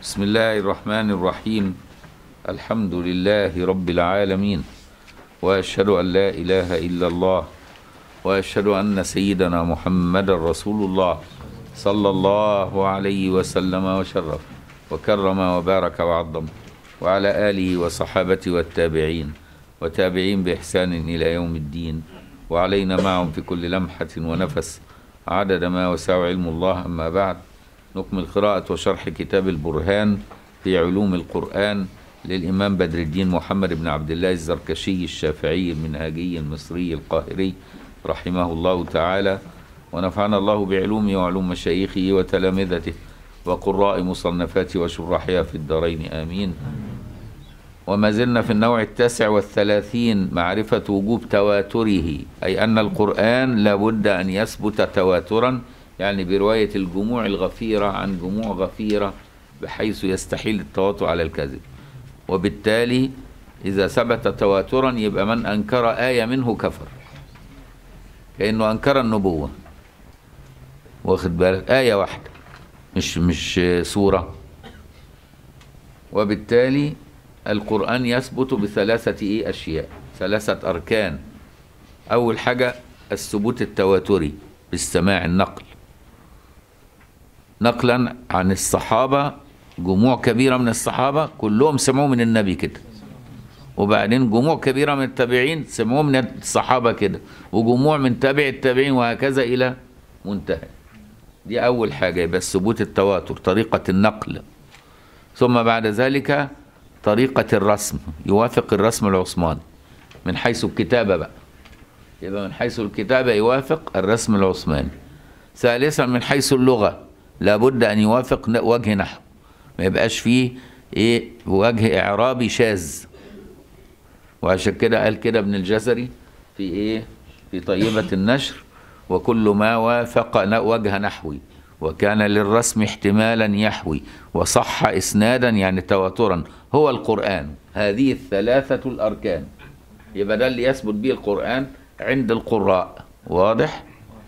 بسم الله الرحمن الرحيم الحمد لله رب العالمين واشهد ان لا اله الا الله واشهد ان سيدنا محمد رسول الله صلى الله عليه وسلم وشرف وكرم وبارك وعظم وعلى اله وصحابته والتابعين وتابعين باحسان الى يوم الدين وعلينا معهم في كل لمحه ونفس عدد ما وسع علم الله اما بعد نكمل قراءة وشرح كتاب البرهان في علوم القرآن للإمام بدر الدين محمد بن عبد الله الزركشي الشافعي المنهاجي المصري القاهري رحمه الله تعالى ونفعنا الله بعلومه وعلوم مشايخه وتلامذته وقراء مصنفاته وشرحها في الدارين آمين وما زلنا في النوع التاسع والثلاثين معرفة وجوب تواتره أي أن القرآن لابد أن يثبت تواترا يعني برواية الجموع الغفيرة عن جموع غفيرة بحيث يستحيل التواتر على الكذب وبالتالي إذا ثبت تواترا يبقى من أنكر آية منه كفر كأنه أنكر النبوة واخد بالك آية واحدة مش مش سورة وبالتالي القرآن يثبت بثلاثة إيه أشياء ثلاثة أركان أول حاجة الثبوت التواتري بالسماع النقل نقلا عن الصحابة جموع كبيرة من الصحابة كلهم سمعوا من النبي كده وبعدين جموع كبيرة من التابعين سمعوا من الصحابة كده وجموع من تابع التابعين وهكذا إلى منتهى دي أول حاجة يبقى ثبوت التواتر طريقة النقل ثم بعد ذلك طريقة الرسم يوافق الرسم العثماني من حيث الكتابة بقى يبقى من حيث الكتابة يوافق الرسم العثماني ثالثا من حيث اللغة لابد أن يوافق وجه نحو ما يبقاش فيه إيه وجه إعرابي شاذ وعشان كده قال كده ابن الجزري في إيه في طيبة النشر وكل ما وافق وجه نحوي وكان للرسم احتمالا يحوي وصح إسنادا يعني تواترا هو القرآن هذه الثلاثة الأركان يبقى ده اللي يثبت به القرآن عند القراء واضح؟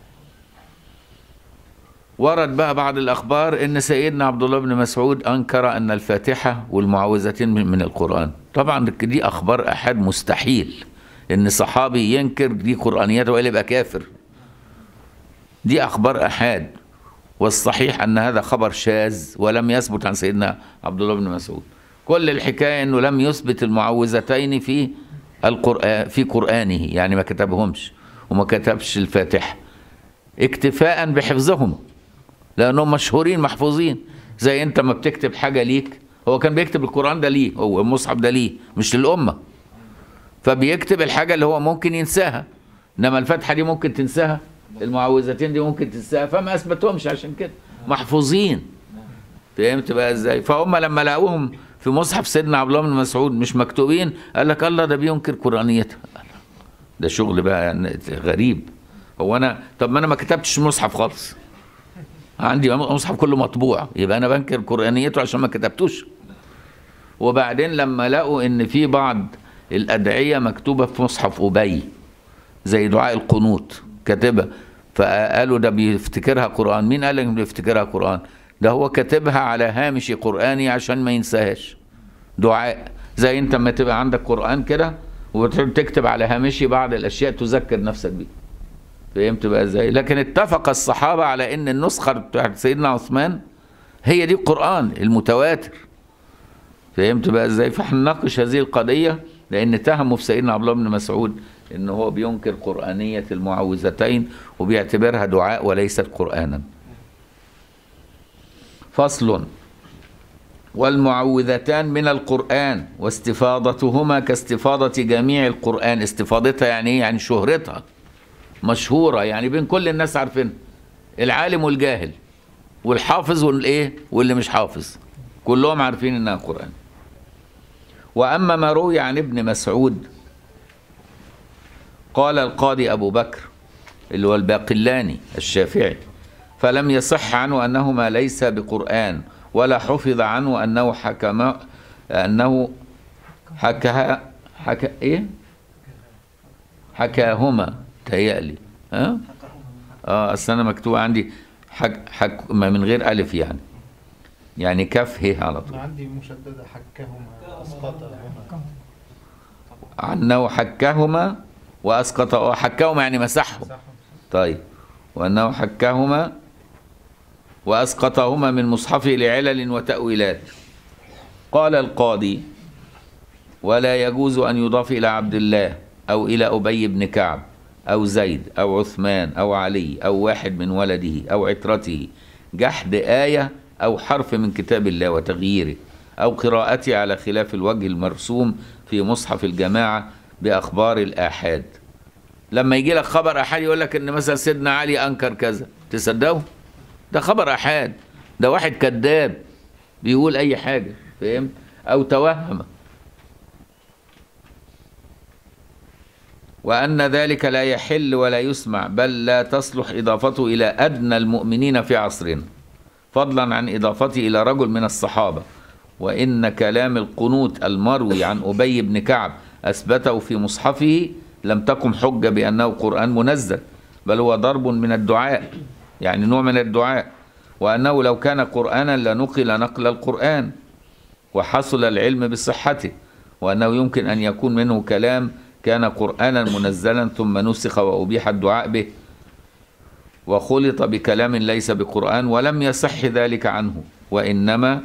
ورد بقى بعض الأخبار إن سيدنا عبد الله بن مسعود أنكر أن الفاتحة والمعوذتين من القرآن طبعا دي أخبار أحد مستحيل إن صحابي ينكر دي قرآنيات وإلا يبقى كافر دي أخبار أحاد والصحيح أن هذا خبر شاذ ولم يثبت عن سيدنا عبد الله بن مسعود كل الحكاية أنه لم يثبت المعوذتين في القرآن في قرآنه يعني ما كتبهمش وما كتبش الفاتحة اكتفاء بحفظهم لانهم مشهورين محفوظين زي انت ما بتكتب حاجه ليك هو كان بيكتب القران ده ليه هو المصحف ده ليه مش للامه فبيكتب الحاجه اللي هو ممكن ينساها انما الفاتحه دي ممكن تنساها المعوذتين دي ممكن تنساها فما اثبتهمش عشان كده محفوظين فهمت بقى ازاي فهم لما لقوهم في مصحف سيدنا عبد الله بن مسعود مش مكتوبين قال لك الله ده بينكر قرانيتها ده شغل بقى غريب هو انا طب ما انا ما كتبتش مصحف خالص عندي مصحف كله مطبوع يبقى انا بنكر قرانيته عشان ما كتبتوش وبعدين لما لقوا ان في بعض الادعيه مكتوبه في مصحف ابي زي دعاء القنوت كاتبها فقالوا ده بيفتكرها قران مين قال انه بيفتكرها قران ده هو كاتبها على هامش قراني عشان ما ينساهاش دعاء زي انت لما تبقى عندك قران كده وتكتب على هامشي بعض الاشياء تذكر نفسك بيه فهمت بقى ازاي لكن اتفق الصحابه على ان النسخه بتاعت سيدنا عثمان هي دي القران المتواتر فهمت بقى ازاي فهنناقش هذه القضيه لان تهموا في سيدنا عبد الله بن مسعود ان هو بينكر قرانيه المعوذتين وبيعتبرها دعاء وليست قرانا فصل والمعوذتان من القرآن واستفاضتهما كاستفاضة جميع القرآن استفاضتها يعني ايه؟ يعني شهرتها مشهورة يعني بين كل الناس عارفين العالم والجاهل والحافظ والايه واللي مش حافظ كلهم عارفين انها قرآن واما ما روي عن ابن مسعود قال القاضي ابو بكر اللي هو الباقلاني الشافعي فلم يصح عنه انهما ليس بقرآن ولا حفظ عنه انه حكم انه حكى حكى ايه حكاهما تهيألي ها اه اصل انا مكتوب عندي حك حك من غير الف يعني يعني كف ه على طول أنا عندي مشددة حكهما أسقطهما عنه حكهما وأسقط وحكهما يعني مسحهم صح طيب وأنه حكهما وأسقطهما من مصحفه لعلل وتأويلات قال القاضي ولا يجوز أن يضاف إلى عبد الله أو إلى أبي بن كعب أو زيد أو عثمان أو علي أو واحد من ولده أو عترته جحد آية أو حرف من كتاب الله وتغييره أو قراءته على خلاف الوجه المرسوم في مصحف الجماعة بأخبار الآحاد لما يجي لك خبر احاد يقول لك ان مثلا سيدنا علي انكر كذا تصدقه ده خبر احاد ده واحد كذاب بيقول اي حاجه فهمت او توهم وان ذلك لا يحل ولا يسمع بل لا تصلح اضافته الى ادنى المؤمنين في عصرنا فضلا عن اضافته الى رجل من الصحابه وان كلام القنوت المروي عن ابي بن كعب اثبته في مصحفه لم تقم حجه بانه قران منزل بل هو ضرب من الدعاء يعني نوع من الدعاء وانه لو كان قرانا لنقل نقل القران وحصل العلم بصحته وانه يمكن ان يكون منه كلام كان قرانا منزلا ثم نسخ وابيح الدعاء به وخلط بكلام ليس بقران ولم يصح ذلك عنه وانما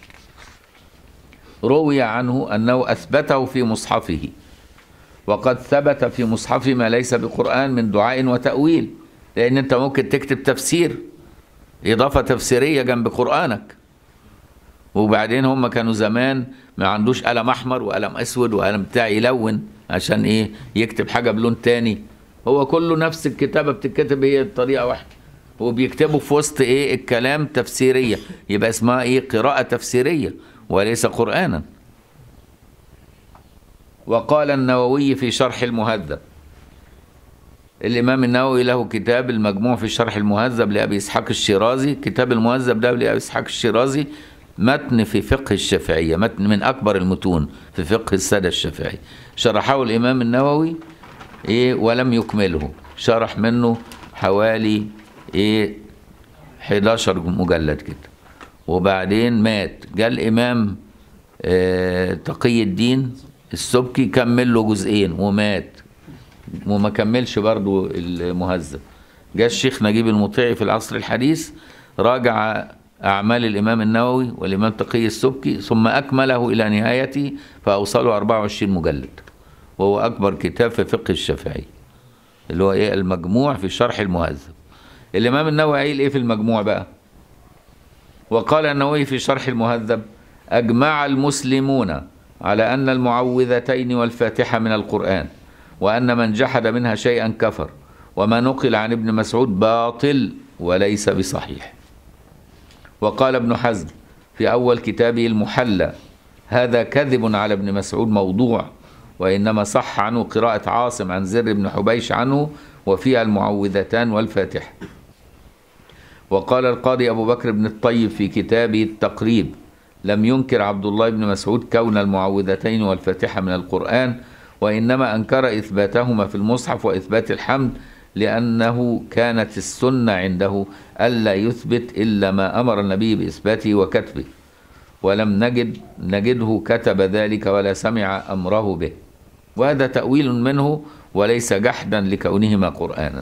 روي عنه انه اثبته في مصحفه وقد ثبت في مصحف ما ليس بقرآن من دعاء وتأويل لأن أنت ممكن تكتب تفسير إضافة تفسيرية جنب قرآنك وبعدين هم كانوا زمان ما عندوش قلم أحمر وقلم أسود وقلم بتاع يلون عشان إيه يكتب حاجة بلون تاني هو كله نفس الكتابة بتتكتب هي بطريقة واحدة وبيكتبوا في وسط إيه الكلام تفسيرية يبقى اسمها إيه قراءة تفسيرية وليس قرآنا وقال النووي في شرح المهذب الإمام النووي له كتاب المجموع في شرح المهذب لأبي إسحاق الشيرازي كتاب المهذب ده لأبي إسحاق الشيرازي متن في فقه الشافعية متن من أكبر المتون في فقه السادة الشافعي شرحه الإمام النووي إيه ولم يكمله شرح منه حوالي إيه 11 مجلد كده وبعدين مات جاء الإمام آه تقي الدين السبكي كمل له جزئين ومات وما كملش برضو المهذب جاء الشيخ نجيب المطيعي في العصر الحديث راجع أعمال الإمام النووي والإمام تقي السبكي ثم أكمله إلى نهايته فأوصله 24 مجلد وهو أكبر كتاب في فقه الشافعي اللي هو إيه المجموع في شرح المهذب الإمام النووي قايل إيه في المجموع بقى وقال النووي في شرح المهذب أجمع المسلمون على أن المعوذتين والفاتحة من القرآن وأن من جحد منها شيئا كفر وما نقل عن ابن مسعود باطل وليس بصحيح وقال ابن حزم في أول كتابه المحلى هذا كذب على ابن مسعود موضوع وإنما صح عنه قراءة عاصم عن زر بن حبيش عنه وفيها المعوذتان والفاتحة وقال القاضي أبو بكر بن الطيب في كتابه التقريب لم ينكر عبد الله بن مسعود كون المعوذتين والفاتحة من القرآن وإنما أنكر إثباتهما في المصحف وإثبات الحمد لأنه كانت السنة عنده ألا يثبت إلا ما أمر النبي بإثباته وكتبه ولم نجد نجده كتب ذلك ولا سمع أمره به وهذا تأويل منه وليس جحدا لكونهما قرآنا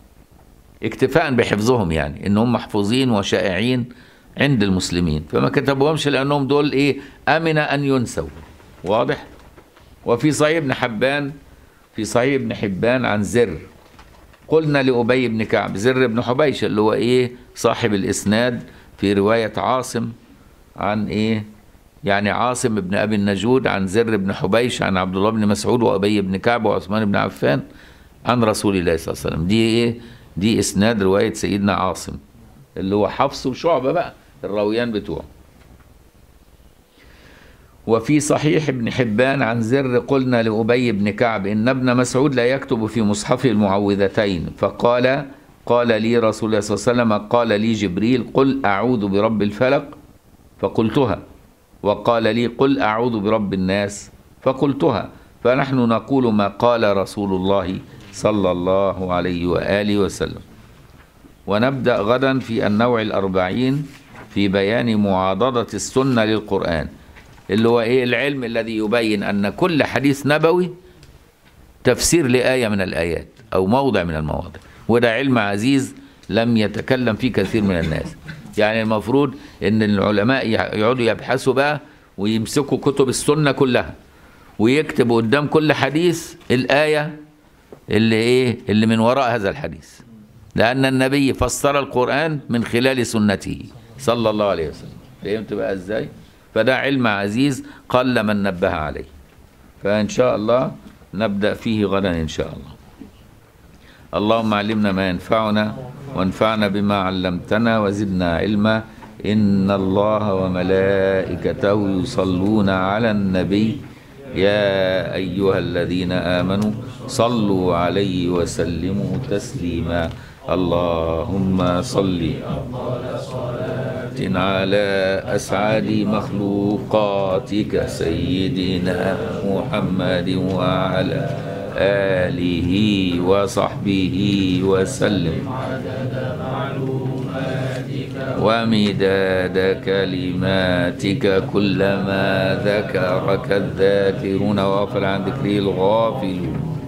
اكتفاء بحفظهم يعني انهم محفوظين وشائعين عند المسلمين فما كتبوهمش لانهم دول ايه امن ان ينسوا واضح وفي صحيح ابن حبان في صحيح ابن حبان عن زر قلنا لأبي بن كعب زر بن حبيش اللي هو ايه صاحب الاسناد في رواية عاصم عن ايه يعني عاصم بن ابي النجود عن زر بن حبيش عن عبد الله بن مسعود وابي بن كعب وعثمان بن عفان عن رسول الله صلى الله عليه وسلم دي ايه دي اسناد رواية سيدنا عاصم اللي هو حفص وشعبة بقى الراويان بتوعه وفي صحيح ابن حبان عن زر قلنا لأبي بن كعب إن ابن مسعود لا يكتب في مصحفه المعوذتين فقال قال لي رسول الله صلى الله عليه وسلم قال لي جبريل قل أعوذ برب الفلق فقلتها وقال لي قل أعوذ برب الناس فقلتها فنحن نقول ما قال رسول الله صلى الله عليه وآله وسلم ونبدأ غدا في النوع الأربعين في بيان معاضدة السنة للقرآن اللي هو إيه العلم الذي يبين أن كل حديث نبوي تفسير لآية من الآيات أو موضع من المواضع وده علم عزيز لم يتكلم فيه كثير من الناس يعني المفروض ان العلماء يقعدوا يبحثوا بقى ويمسكوا كتب السنة كلها ويكتبوا قدام كل حديث الآية اللي ايه اللي من وراء هذا الحديث لأن النبي فسر القرآن من خلال سنته صلى الله عليه وسلم فهمت بقى ازاي فده علم عزيز قل من نبه عليه فإن شاء الله نبدأ فيه غدا إن شاء الله اللهم علمنا ما ينفعنا وانفعنا بما علمتنا وزدنا علما إن الله وملائكته يصلون على النبي يا أيها الذين آمنوا صلوا عليه وسلموا تسليما اللهم صل على أسعد مخلوقاتك سيدنا محمد وعلى آله وصحبه وسلم ومداد كلماتك كلما ذكرك الذاكرون وغفل عن ذكره الغافلون